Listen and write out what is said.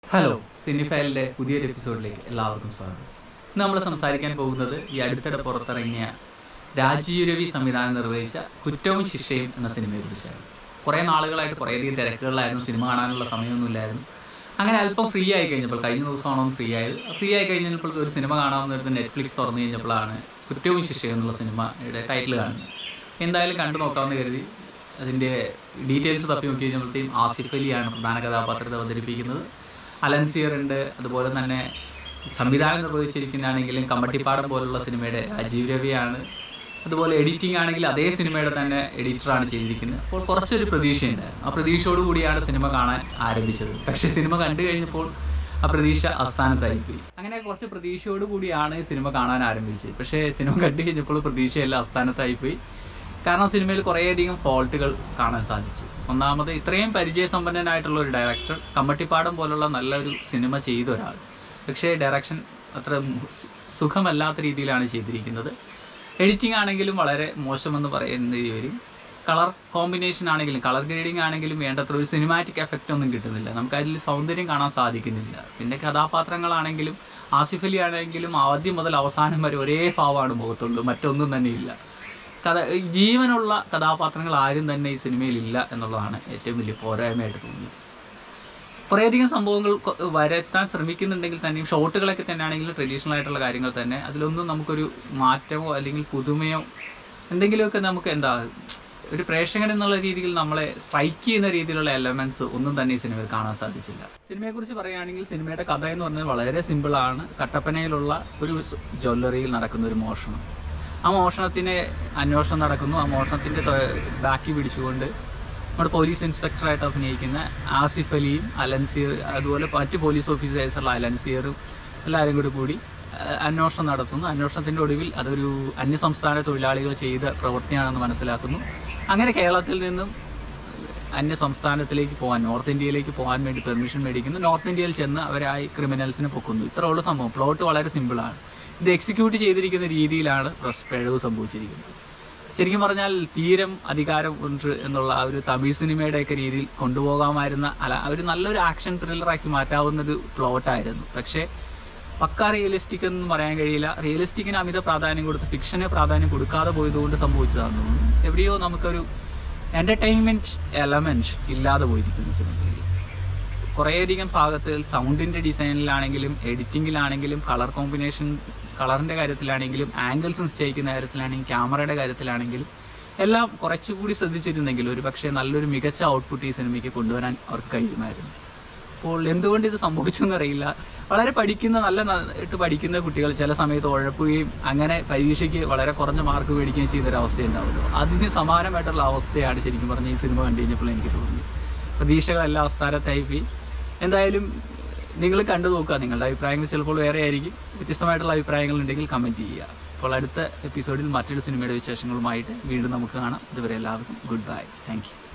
hello സിനിഫയലിന്റെ പുതിയൊരു എപ്പിസോഡിലേക്ക് എല്ലാവർക്കും സ്വാഗതം ഇന്ന് നമ്മൾ സംസാരിക്കാൻ പോകുന്നത് ഈ അടുത്തിടെ പുറത്തിറങ്ങിയ രാജീവ് രവി സംവിധാനം നിർവഹിച്ച കുറ്റവും ശിക്ഷയും എന്ന സിനിമയെ കുറിച്ചാണ് കുറേ നാളുകളായിട്ട് കുറേയധികം തിരക്കുകളിലായിരുന്നു സിനിമ കാണാനുള്ള സമയമൊന്നുമില്ലായിരുന്നു അങ്ങനെ അല്പം ഫ്രീ ആയി കഴിഞ്ഞപ്പോൾ കഴിഞ്ഞ ദിവസമാണോ ഫ്രീ ആയത് ഫ്രീ ആയി കഴിഞ്ഞപ്പോൾ ഒരു സിനിമ കാണാമെന്നിട്ട് നെറ്റ്ഫ്ലിക്സ് തുറന്നു കഴിഞ്ഞപ്പോഴാണ് കുറ്റവും ശിക്ഷയും എന്നുള്ള സിനിമയുടെ ടൈറ്റിൽ കാണുന്നത് എന്തായാലും കണ്ടു നോക്കാമെന്ന് കരുതി അതിൻ്റെ ഡീറ്റെയിൽസ് തപ്പി നോക്കി കഴിഞ്ഞപ്പോഴത്തേക്കും ആസിഫ് അലിയാണ് പ്രധാന കഥാപാത്രത്തെ അവതരിപ്പിക്കുന്നത് അലൻസിയർ ഉണ്ട് അതുപോലെ തന്നെ സംവിധാനം നിർവഹിച്ചിരിക്കുന്നതാണെങ്കിലും കമ്മട്ടിപ്പാടം പോലുള്ള സിനിമയുടെ രാജീവ് രവിയാണ് അതുപോലെ എഡിറ്റിംഗ് ആണെങ്കിൽ അതേ സിനിമയുടെ തന്നെ എഡിറ്ററാണ് ചെയ്തിരിക്കുന്നത് അപ്പോൾ കുറച്ചൊരു പ്രതീക്ഷയുണ്ടായിരുന്നു ആ പ്രതീക്ഷയോട് കൂടിയാണ് സിനിമ കാണാൻ ആരംഭിച്ചത് പക്ഷേ സിനിമ കണ്ടു കഴിഞ്ഞപ്പോൾ ആ പ്രതീക്ഷ അസ്ഥാനത്തായി പോയി അങ്ങനെ കുറച്ച് പ്രതീക്ഷയോട് കൂടിയാണ് ഈ സിനിമ കാണാൻ ആരംഭിച്ചത് പക്ഷേ സിനിമ കണ്ടു കഴിഞ്ഞപ്പോൾ പ്രതീക്ഷയെല്ലാം അസ്ഥാനത്തായി പോയി കാരണം സിനിമയിൽ കുറേയധികം ഫോൾട്ടുകൾ കാണാൻ സാധിച്ചു ഒന്നാമത് ഇത്രയും പരിചയസമ്പന്നനായിട്ടുള്ള ഒരു ഡയറക്ടർ കമ്മട്ടിപ്പാടം പോലുള്ള നല്ലൊരു സിനിമ ചെയ്ത ഒരാൾ പക്ഷേ ഡയറക്ഷൻ അത്ര സു- സുഖമല്ലാത്ത രീതിയിലാണ് ചെയ്തിരിക്കുന്നത് എഡിറ്റിംഗ് ആണെങ്കിലും വളരെ മോശമെന്ന് പറയുന്നതിൽ വരും കളർ കോമ്പിനേഷൻ ആണെങ്കിലും കളർ ഗ്രേഡിംഗ് ആണെങ്കിലും വേണ്ടത്ര ഒരു സിനിമാറ്റിക് എഫക്റ്റ് ഒന്നും കിട്ടുന്നില്ല നമുക്ക് അതിൽ സൗന്ദര്യം കാണാൻ സാധിക്കുന്നില്ല പിന്നെ കഥാപാത്രങ്ങളാണെങ്കിലും ആസിഫ് അലി ആണെങ്കിലും ആദ്യം മുതൽ അവസാനം വരെ ഒരേ ഭാവമാണ് മുഖത്തുള്ളൂ മറ്റൊന്നും തന്നെ ഇല്ല കഥ ജീവനുള്ള കഥാപാത്രങ്ങൾ ആരും തന്നെ ഈ സിനിമയിൽ ഇല്ല എന്നുള്ളതാണ് ഏറ്റവും വലിയ പോരായ്മയായിട്ട് തോന്നുന്നത് കുറേയധികം സംഭവങ്ങൾ കൊ- വരുത്താൻ ശ്രമിക്കുന്നുണ്ടെങ്കിൽ തന്നെയും ഷോട്ടുകളൊക്കെ തന്നെ ആണെങ്കിലും ട്രഡീഷണൽ ആയിട്ടുള്ള കാര്യങ്ങൾ തന്നെ അതിലൊന്നും നമുക്കൊരു മാറ്റമോ അല്ലെങ്കിൽ പുതുമയോ എന്തെങ്കിലുമൊക്കെ നമുക്ക് എന്താ ഒരു പ്രേക്ഷകൻ എന്നുള്ള രീതിയിൽ നമ്മളെ സ്ട്രൈക്ക് ചെയ്യുന്ന രീതിയിലുള്ള എലമെന്റ്സ് ഒന്നും തന്നെ ഈ സിനിമയിൽ കാണാൻ സാധിച്ചില്ല സിനിമയെ കുറിച്ച് പറയുകയാണെങ്കിൽ സിനിമയുടെ കഥ എന്ന് പറഞ്ഞാൽ വളരെ സിമ്പിളാണ് കട്ടപ്പനയിലുള്ള ഒരു സ് ജ്വല്ലറിയിൽ നടക്കുന്ന ഒരു മോഷണം ആ മോഷണത്തിന് അന്വേഷണം നടക്കുന്നു ആ മോഷണത്തിന്റെ തൊ- ബാക്കി പിടിച്ചുകൊണ്ട് നമ്മുടെ പോലീസ് ഇൻസ്പെക്ടറായിട്ട് അഭിനയിക്കുന്ന ആസിഫ് അലിയും അലൻസിയർ അതുപോലെ മറ്റ് പോലീസ് ഓഫീസേഴ്സുള്ള അലൻസിയറും എല്ലാവരും കൂടി കൂടി ആ, അന്വേഷണം നടത്തുന്നു അന്വേഷണത്തിന്റെ ഒടുവിൽ അതൊരു അന്യസംസ്ഥാന തൊഴിലാളികൾ ചെയ്ത പ്രവൃത്തിയാണെന്ന് മനസ്സിലാക്കുന്നു അങ്ങനെ കേരളത്തിൽ നിന്നും അന്യ സംസ്ഥാനത്തിലേക്ക് പോകാൻ നോർത്ത് ഇന്ത്യയിലേക്ക് പോകാൻ വേണ്ടി പെർമിഷൻ മേടിക്കുന്നു നോർത്ത് ഇന്ത്യയിൽ ചെന്ന് അവരായി ക്രിമിനൽസിനെ പൊക്കുന്നു ഇത്ര ഉള്ള സംഭവം പ്ലോട്ട് വളരെ സിമ്പിളാണ് ഇത് എക്സിക്യൂട്ട് ചെയ്തിരിക്കുന്ന രീതിയിലാണ് പ്രസ് പിഴവ് സംഭവിച്ചിരിക്കുന്നത് ശരിക്കും പറഞ്ഞാൽ തീരം അധികാരം ഉണ്ട് എന്നുള്ള ആ ഒരു തമിഴ് സിനിമയുടെയൊക്കെ രീതിയിൽ കൊണ്ടുപോകാമായിരുന്ന അല്ല ഒരു നല്ലൊരു ആക്ഷൻ ത്രില്ലറാക്കി മാറ്റാവുന്ന ഒരു പ്ലോട്ടായിരുന്നു പക്ഷേ പക്ക റിയലിസ്റ്റിക് എന്ന് പറയാൻ കഴിയില്ല റിയലിസ്റ്റിക്കിന് അമിത പ്രാധാന്യം കൊടുത്ത് ഫിക്ഷന് പ്രാധാന്യം കൊടുക്കാതെ പോയതുകൊണ്ട് സംഭവിച്ചതാണെന്ന് തോന്നുന്നു എവിടെയോ നമുക്കൊരു എന്റർടൈൻമെന്റ് എലമെന്റ് ഇല്ലാതെ പോയിരിക്കുന്നു സിനിമയിൽ കുറേയധികം ഭാഗത്ത് സൗണ്ടിന്റെ ഡിസൈനിലാണെങ്കിലും എഡിറ്റിംഗിലാണെങ്കിലും കളർ കോമ്പിനേഷൻ കളറിന്റെ കാര്യത്തിലാണെങ്കിലും ആംഗിൾസ് നിശ്ചയിക്കുന്ന കാര്യത്തിലാണെങ്കിലും ക്യാമറയുടെ കാര്യത്തിലാണെങ്കിലും എല്ലാം കുറച്ചുകൂടി ശ്രദ്ധിച്ചിരുന്നെങ്കിൽ ഒരു പക്ഷേ നല്ലൊരു മികച്ച ഔട്ട്പുട്ട് ഈ സിനിമയ്ക്ക് കൊണ്ടുവരാൻ അവർക്ക് കഴിയുമായിരുന്നു അപ്പോൾ എന്തുകൊണ്ട് ഇത് സംഭവിച്ചു എന്നറിയില്ല വളരെ പഠിക്കുന്ന നല്ല നന്നായിട്ട് പഠിക്കുന്ന കുട്ടികൾ ചില സമയത്ത് ഉഴപ്പുകയും അങ്ങനെ പരീക്ഷയ്ക്ക് വളരെ കുറഞ്ഞ മാർക്ക് മേടിക്കുകയും ചെയ്യുന്ന ഒരു അവസ്ഥയുണ്ടാവുമല്ലോ അതിന് സമാനമായിട്ടുള്ള അവസ്ഥയാണ് ശരിക്കും പറഞ്ഞ ഈ സിനിമ കണ്ടു കഴിഞ്ഞപ്പോൾ എനിക്ക് തോന്നി പ്രതീക്ഷകളെല്ലാം അവസ്ഥാനത്തായി പോയി എന്തായാലും നിങ്ങൾ കണ്ടു നോക്കുക നിങ്ങളുടെ അഭിപ്രായങ്ങൾ ചിലപ്പോൾ വേറെ ആയിരിക്കും വ്യത്യസ്തമായിട്ടുള്ള അഭിപ്രായങ്ങൾ ഉണ്ടെങ്കിൽ കമൻറ്റ് ചെയ്യുക അപ്പോൾ അടുത്ത എപ്പിസോഡിൽ മറ്റൊരു സിനിമയുടെ വിശേഷങ്ങളുമായിട്ട് വീണ്ടും നമുക്ക് കാണാം ഇതുവരെ എല്ലാവർക്കും ഗുഡ് ബൈ താങ്ക് യു